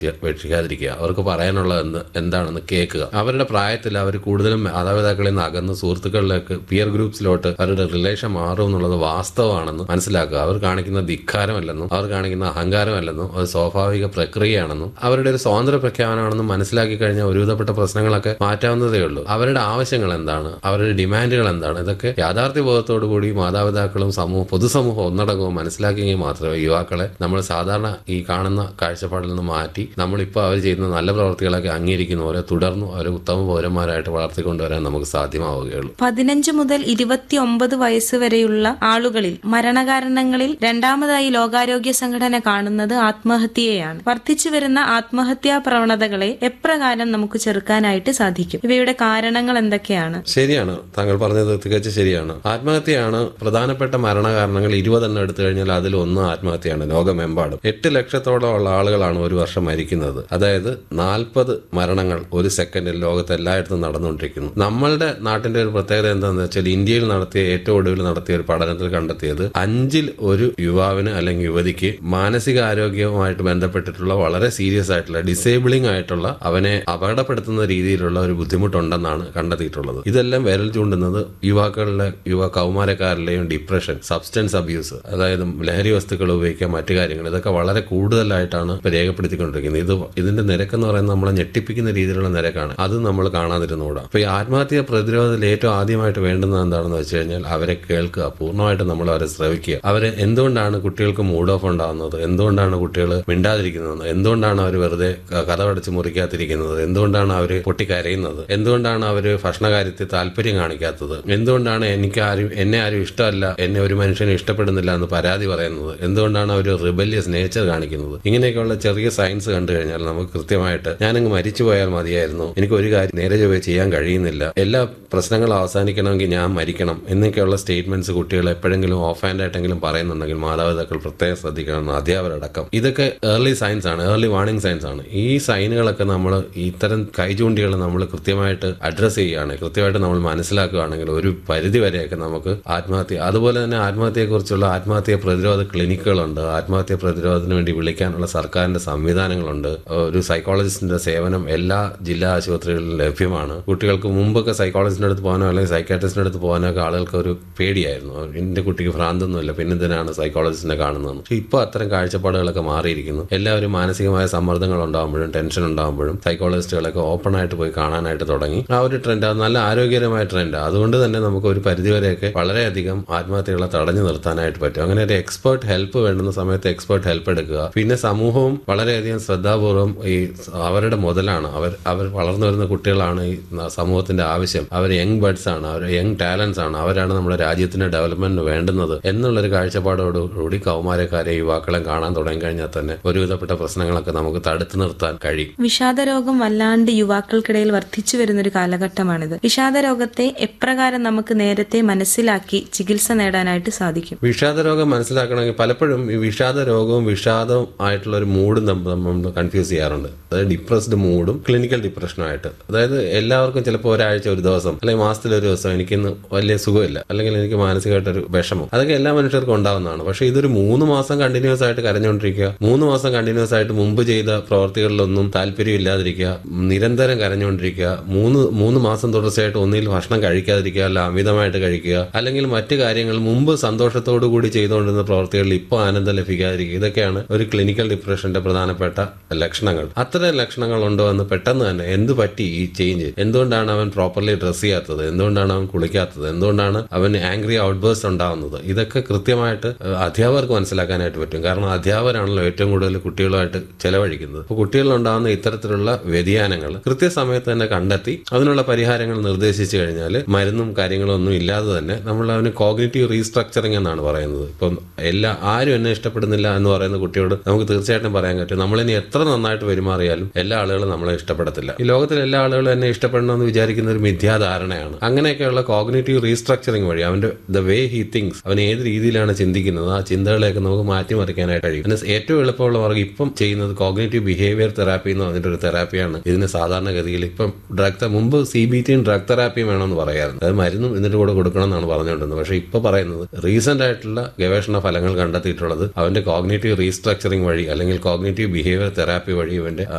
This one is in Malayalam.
ഉപേക്ഷിക്കാതിരിക്കുക അവർക്ക് പറയാനുള്ളത് എന്ത് എന്താണെന്ന് കേൾക്കുക അവരുടെ പ്രായത്തിൽ അവർ കൂടുതലും മാതാപിതാക്കളിൽ നിന്ന് അകന്ന് സുഹൃത്തുക്കളിലേക്ക് പിയർ ഗ്രൂപ്പ്സിലോട്ട് അവരുടെ റിലേഷൻ മാറും എന്നുള്ളത് വാസ്തവമാണെന്നും മനസ്സിലാക്കുക അവർ കാണിക്കുന്ന ധിക്കാരമല്ലെന്നും അവർ കാണിക്കുന്ന അഹങ്കാരമല്ലെന്നും അത് സ്വാഭാവിക പ്രക്രിയയാണെന്നും അവരുടെ ഒരു സ്വാതന്ത്ര്യ പ്രഖ്യാപനമാണെന്നും മനസ്സിലാക്കി കഴിഞ്ഞാൽ ഒരുവിധപ്പെട്ട പ്രശ്നങ്ങളൊക്കെ മാറ്റാവുന്നതേ ഉള്ളൂ അവരുടെ ആവശ്യങ്ങൾ എന്താണ് അവരുടെ ഡിമാൻഡുകൾ എന്താണ് ഇതൊക്കെ യാഥാർത്ഥ്യ ബോധത്തോടു കൂടി മാതാപിതാക്കളും സമൂഹം പൊതുസമൂഹം ഒന്നടങ്കവും മനസ്സിലാക്കിയെങ്കിൽ മാത്രമേ യുവാക്കളെ നമ്മൾ സാധാരണ ഈ കാണുന്ന കാഴ്ചപ്പാടിൽ നിന്ന് മാറ്റി നമ്മളിപ്പോൾ അവർ ചെയ്യുന്ന നല്ല പ്രവർത്തികളൊക്കെ അംഗീകരിക്കുന്ന പോലെ തുടർന്നും അവരെ ഉത്തമ പൗരന്മാരായിട്ട് വളർത്തിക്കൊണ്ടുവരാൻ നമുക്ക് സാധ്യമാവുകയുള്ളൂ പതിനഞ്ച് മുതൽ ഇരുപത്തി ഒമ്പത് വയസ്സ് വരെയുള്ള ആളുകളിൽ മരണകാരണങ്ങളിൽ രണ്ടാമതായി ലോകാരോഗ്യ സംഘടന കാണുന്നത് ആത്മഹത്യയെയാണ് വർദ്ധിച്ചു വരുന്ന ആത്മഹത്യാ പ്രവണതകളെ എപ്രകാരം നമുക്ക് ചെറുക്കാനായിട്ട് സാധിക്കും ഇവയുടെ കാരണങ്ങൾ എന്തൊക്കെയാണ് ശരിയാണ് താങ്കൾ പറഞ്ഞത് തികച്ചും ശരിയാണ് ആത്മഹത്യയാണ് പ്രധാനപ്പെട്ട മരണകാരണങ്ങൾ ഇരുപതെണ്ണം എടുത്തു കഴിഞ്ഞാൽ അതിൽ ഒന്ന് ആത്മഹത്യയാണ് ലോകമെമ്പാടും എട്ട് ലക്ഷത്തോളം ഉള്ള ആളുകളാണ് ഒരു വർഷം മരിക്കുന്നത് അതായത് നാൽപ്പത് മരണങ്ങൾ ഒരു സെക്കൻഡിൽ ലോകത്ത് എല്ലായിടത്തും നടന്നുകൊണ്ടിരിക്കുന്നു നമ്മളുടെ നാട്ടിന്റെ ഒരു പ്രത്യേകത എന്താണെന്ന് വെച്ചാൽ ഇന്ത്യയിൽ നടത്തിയ ഏറ്റവും ഒടുവിൽ നടത്തിയ ഒരു പഠനത്തിൽ കണ്ടെത്തിയത് അഞ്ചിൽ ഒരു യുവാവിന് അല്ലെങ്കിൽ യുവതിക്ക് മാനസികാരോഗ്യവുമായിട്ട് ബന്ധപ്പെട്ടിട്ടുള്ള വളരെ സീരിയസ് ആയിട്ടുള്ള ഡിസേബിളിംഗ് ആയിട്ടുള്ള അവനെ അപകടപ്പെടുത്തുന്ന രീതിയിലുള്ള ഒരു ബുദ്ധിമുട്ടുണ്ടെന്നാണ് കണ്ടെത്തിയിട്ടുള്ളത് ഇതെല്ലാം വിരൽ ചൂണ്ടുന്നത് യുവാക്കളുടെ യുവ കൗമാരക്കാരിലെയും ഡിപ്രഷൻ സബ്സ്റ്റൻസ് അബ്യൂസ് അതായത് ലഹരി വസ്തുക്കൾ ഉപയോഗിക്കുക മറ്റു കാര്യങ്ങൾ ഇതൊക്കെ വളരെ കൂടുതലായിട്ടാണ് ഇപ്പൊ രേഖപ്പെടുത്തിക്കൊണ്ടിരിക്കുന്നത് ഇത് ഇതിന്റെ നിരക്കെന്ന് പറയുന്നത് നമ്മളെ ഞെട്ടിപ്പിക്കുന്ന രീതിയിലുള്ള നിരക്കാണ് അത് നമ്മൾ കാണാതിരുന്നുകൂടാ അപ്പൊ ഈ ആത്മഹത്യ പ്രതിരോധത്തിൽ ഏറ്റവും ആദ്യമായിട്ട് വേണ്ടുന്നത് എന്താണെന്ന് വെച്ച് കഴിഞ്ഞാൽ അവരെ കേൾക്കുക പൂർണ്ണമായിട്ട് നമ്മൾ അവരെ ശ്രവിക്കുക അവരെ എന്തുകൊണ്ടാണ് കുട്ടികൾക്ക് മൂഡ് ഓഫ് ഉണ്ടാകുന്നത് എന്തുകൊണ്ടാണ് കുട്ടികൾ മിണ്ടാതിരിക്കുന്നത് എന്തുകൊണ്ടാണ് അവർ വെറുതെ ക- കഥവടച്ച് മുറിക്കാതിരിക്കുന്നത് എന്തുകൊണ്ടാണ് അവർ പൊട്ടിക്കരയുന്നത് എന്തുകൊണ്ടാണ് അവർ ഭക്ഷണകാര്യത്തിൽ താല്പര്യം കാണിക്കാത്തത് എന്തുകൊണ്ടാണ് എനിക്ക് ആരും എന്നെ ആരും ഇഷ്ടമല്ല എന്നെ ഒരു മനുഷ്യനും ഇഷ്ടപ്പെടുന്നില്ല എന്ന് പരാതി പറയുന്നത് എന്തുകൊണ്ടാണ് അവർ റിബല്യസ് നേച്ചർ കാണിക്കുന്നത് ഇങ്ങനെയൊക്കെയുള്ള ചെറിയ സയൻസ് കണ്ടു കഴിഞ്ഞാൽ നമുക്ക് കൃത്യമായിട്ട് ഞാനങ്ങ് മരിച്ചു പോയാൽ മതിയായിരുന്നു എനിക്ക് ഒരു കാര്യം നേരെ ചൊവ്വേ ചെയ്യാൻ കഴിയുന്നില്ല എല്ലാ പ്രശ്നങ്ങളും അവസാനിക്കണമെങ്കിൽ ഞാൻ മരിക്കണം എന്നൊക്കെയുള്ള സ്റ്റേറ്റ്മെന്റ്സ് കുട്ടികൾ എപ്പോഴെങ്കിലും ഓഫ് ഹാൻഡ് ആയിട്ടെങ്കിലും പറയുന്നുണ്ടെങ്കിൽ മാതാപിതാക്കൾ പ്രത്യേകം ശ്രദ്ധിക്കണം അധ്യാപകരടക്കം ഇതൊക്കെ ഏർലി സയൻസ് ആണ് ഏർലി വാർണിംഗ് സയൻസ് ആണ് ഈ സൈനുകളൊക്കെ നമ്മൾ ഇത്തരം കൈചൂണ്ടികൾ നമ്മൾ കൃത്യമായിട്ട് അഡ്രസ്സ് ചെയ്യുകയാണ് കൃത്യമായിട്ട് നമ്മൾ മനസ്സിലാക്കുകയാണെങ്കിൽ ഒരു പരിധി വരെയൊക്കെ നമുക്ക് ആത്മഹത്യ അതുപോലെ തന്നെ ആത്മഹത്യയെക്കുറിച്ചുള്ള ആത്മഹത്യ പ്രതിരോധ ക്ലിനിക്കുകളുണ്ട് ആത്മഹത്യ പ്രതിരോധത്തിന് വേണ്ടി വിളിക്കാനുള്ള സർക്കാരിന്റെ സംവിധാനങ്ങളുണ്ട് ഒരു സൈക്കോളജിസ്റ്റിന്റെ സേവനം എല്ലാ ജില്ലാ ആശുപത്രികളിലും ലഭ്യമാണ് കുട്ടികൾക്ക് മുമ്പൊക്കെ സൈക്കോളജിസ്റ്റിന്റെ അടുത്ത് പോകാനോ അല്ലെങ്കിൽ സൈക്കാട്രിസ്റ്റിന്റെ അടുത്ത് പോകാനോ ഒക്കെ ആളുകൾക്ക് ഒരു പേടിയായിരുന്നു എന്റെ കുട്ടിക്ക് ഭ്രാന്തൊന്നുമില്ല പിന്നെ എന്തിനാണ് സൈക്കോളജിസ്റ്റിനെ കാണുന്നത് പക്ഷേ ഇപ്പോൾ അത്തരം കാഴ്ചപ്പാടുകളൊക്കെ മാറിയിരിക്കുന്നു എല്ലാവരും മാനസികമായ സമ്മർദ്ദങ്ങൾ ഉണ്ടാകുമ്പോഴും ടെൻഷൻ ഉണ്ടാകുമ്പോഴും സൈക്കോളജിസ്റ്റുകളൊക്കെ ഓപ്പൺ ആയിട്ട് പോയി കാണാനായിട്ട് തുടങ്ങി ആ ഒരു ട്രെൻഡ് അത് നല്ല ആരോഗ്യകരമായ ട്രെൻഡ് അതുകൊണ്ട് തന്നെ നമുക്ക് ഒരു പരിധിവരെയൊക്കെ വളരെയധികം ആത്മഹത്യകളെ തടഞ്ഞു നിർത്താനായിട്ട് പറ്റും അങ്ങനെ ഒരു എക്സ്പേർട്ട് ഹെൽപ്പ് വേണ്ടുന്ന സമയത്ത് എക്സ്പേർട്ട് ഹെൽപ്പ് എടുക്കുക പിന്നെ സമൂഹവും വളരെയധികം ശ്രദ്ധാപൂർവം ഈ അവരുടെ മുതലാണ് അവർ അവർ വളർന്നു വരുന്ന കുട്ടികളാണ് ഈ ന- സമൂഹത്തിന്റെ ആവശ്യം അവർ യങ് ബഡ്സ് ആണ് അവർ യങ് ടാലൻസ് ആണ് അവരാണ് നമ്മുടെ രാജ്യത്തിന്റെ ഡെവലപ്മെന്റ് വേണ്ടുന്നത് എന്നുള്ളൊരു കാഴ്ചപ്പാടോടുകൂടി കൗമാരക്കാരെ യുവാക്കളെ കാണാൻ തുടങ്ങി കഴിഞ്ഞാൽ തന്നെ ഒരുവിധപ്പെട്ട പ്രശ്നങ്ങളൊക്കെ നമുക്ക് തടുത്തു നിർത്താൻ കഴിയും വിഷാദരോഗം വല്ലാണ്ട് യുവാക്കൾക്കിടയിൽ വർദ്ധിച്ചു വരുന്നൊരു കാലഘട്ടമാണിത് വിഷാദരോഗത്തെ എപ്രകാരം നമുക്ക് നേരത്തെ മനസ്സിലാക്കി ചികിത്സ നേടാനായിട്ട് സാധിക്കും വിഷാദ രോഗം മനസ്സിലാക്കണമെങ്കിൽ പലപ്പോഴും ഈ വിഷാദ രോഗവും വിഷാദവും ആയിട്ടുള്ള ഒരു മൂഡും നമ്മൾ കൺഫ്യൂസ് ചെയ്യാറുണ്ട് അതായത് ഡിപ്രസ്ഡ് മൂഡും ക്ലിനിക്കൽ ഡിപ്രഷനും ആയിട്ട് അതായത് എല്ലാവർക്കും ചിലപ്പോൾ ഒരാഴ്ച ഒരു ദിവസം അല്ലെങ്കിൽ മാസത്തിൽ ഒരു ദിവസം എനിക്കിന്ന് വലിയ സുഖമില്ല അല്ലെങ്കിൽ എനിക്ക് മാനസികമായിട്ടൊരു വിഷമം അതൊക്കെ എല്ലാ മനുഷ്യർക്കും ഉണ്ടാവുന്നതാണ് പക്ഷേ ഇതൊരു മൂന്ന് മാസം കണ്ടിന്യൂസ് ആയിട്ട് കരഞ്ഞുകൊണ്ടിരിക്കുക മൂന്ന് മാസം കണ്ടിന്യൂസ് ആയിട്ട് മുമ്പ് ചെയ്ത പ്രവർത്തികളിലൊന്നും താല്പര്യം ഇല്ലാതിരിക്കുക നിരന്തരം കരഞ്ഞുകൊണ്ടിരിക്കുക മൂന്ന് മൂന്ന് മാസം തുടർച്ചയായിട്ട് ഒന്നിൽ ഭക്ഷണം കഴിക്കാതിരിക്കുക അല്ല അമിതമായിട്ട് കഴിക്കുക അല്ലെങ്കിൽ മറ്റു കാര്യങ്ങൾ മുമ്പ് സന്തോഷത്തോടു കൂടി ചെയ്തുകൊണ്ടിരുന്ന പ്രവർത്തികളിൽ ഇപ്പോൾ ആനന്ദം ലഭിക്കാതിരിക്കുക ഇതൊക്കെയാണ് ഒരു ക്ലിനിക്കൽ ഡിപ്രഷന്റെ പ്രധാനപ്പെട്ട ലക്ഷണങ്ങൾ അത്തരം ലക്ഷണങ്ങൾ ഉണ്ടോ എന്ന് പെട്ടെന്ന് തന്നെ എന്ത് പറ്റി ഈ ചേഞ്ച് എന്തുകൊണ്ടാണ് അവൻ പ്രോപ്പർലി ഡ്രസ് ചെയ്യാത്തത് എന്തുകൊണ്ടാണ് അവൻ കുളിക്കാത്തത് എന്തുകൊണ്ടാണ് അവൻ ആംഗ്രി ഔട്ട്ബേഴ്സ് ഉണ്ടാകുന്നത് ഇതൊക്കെ കൃത്യമായിട്ട് ഏഹ്, അധ്യാപകർക്ക് മനസ്സിലാക്കാനായിട്ട് പറ്റും കാരണം അധ്യാപകരാണല്ലോ ഏറ്റവും കൂടുതൽ കുട്ടികളുമായിട്ട് ചെലവഴിക്കുന്നത് അപ്പോൾ കുട്ടികളിലുണ്ടാകുന്ന ഇത്തരത്തിലുള്ള വ്യതിയാനങ്ങൾ കൃത്യസമയത്ത് തന്നെ കണ്ടെത്തി അതിനുള്ള പരിഹാരങ്ങൾ നിർദ്ദേശിച്ചു കഴിഞ്ഞാൽ മരുന്നും കാര്യങ്ങളും ഒന്നും ഇല്ലാതെ തന്നെ നമ്മൾ അവന് കോഗ്നിറ്റീവ് റീസ്ട്രക്ചറിങ് എന്നാണ് പറയുന്നത് ഇപ്പം എല്ലാ ആരും എന്നെ ഇഷ്ടപ്പെടുന്നില്ല എന്ന് പറയുന്ന കുട്ടിയോട് നമുക്ക് തീർച്ചയായിട്ടും പറയാൻ പറ്റും നമ്മളിനി എത്ര നന്നായിട്ട് പെരുമാറിയാലും എല്ലാ ആളുകളും നമ്മളെ ഇഷ്ടപ്പെടത്തില്ല ഈ ലോകത്തിലെ എല്ലാ ആളുകളും എന്നെ ഇഷ്ടപ്പെടണമെന്ന് വിചാരിക്കുന്ന ഒരു മിഥ്യാധാരണയാണ് അങ്ങനെയൊക്കെയുള്ള കോഗ്നിറ്റീവ് റീസ്ട്രക്ചറിങ് വഴി അവന്റെ ദ വേ ഹി തിങ്സ് അവൻ ഏത് രീതിയിലാണ് ചിന്തിക്കുന്നത് ആ ചിന്തകളെയൊക്കെ നമുക്ക് മാറ്റിമറിക്കാനായിട്ട് കഴിയും പിന്നെ ഏറ്റവും എളുപ്പമുള്ള മാർഗ്ഗം ഇപ്പം ചെയ്യുന്നത് കോഗ്നേറ്റീവ് ബിഹേവിയർ തെറാപ്പി എന്ന് പറഞ്ഞിട്ട് ഒരു തെറാപ്പിയാണ് ഇതിന് സാധാരണഗതിയിൽ ഇപ്പം ഡ്രഗ് മുമ്പ് സി ബി ടിയും ഡ്രഗ് തെറാപ്പിയും വേണമെന്ന് പറയാറുണ്ട് അത് മരുന്നും ഇതിന്റെ കൂടെ കൊടുക്കണം എന്നാണ് പറഞ്ഞുകൊണ്ടിരുന്നത് പക്ഷേ ഇപ്പൊ പറയുന്നത് റീസെന്റ് ആയിട്ടുള്ള ഗവേഷണ ഫലങ്ങൾ കണ്ടെത്തിയിട്ടുള്ളത് അവന്റെ കോഗ്നേറ്റീവ് റീസ്ട്രക്ചറിങ് വഴി അല്ലെങ്കിൽ കോഗ്നേറ്റീവ് ബിഹേവിയർ തെറാപ്പി വഴി ഇവന്റെ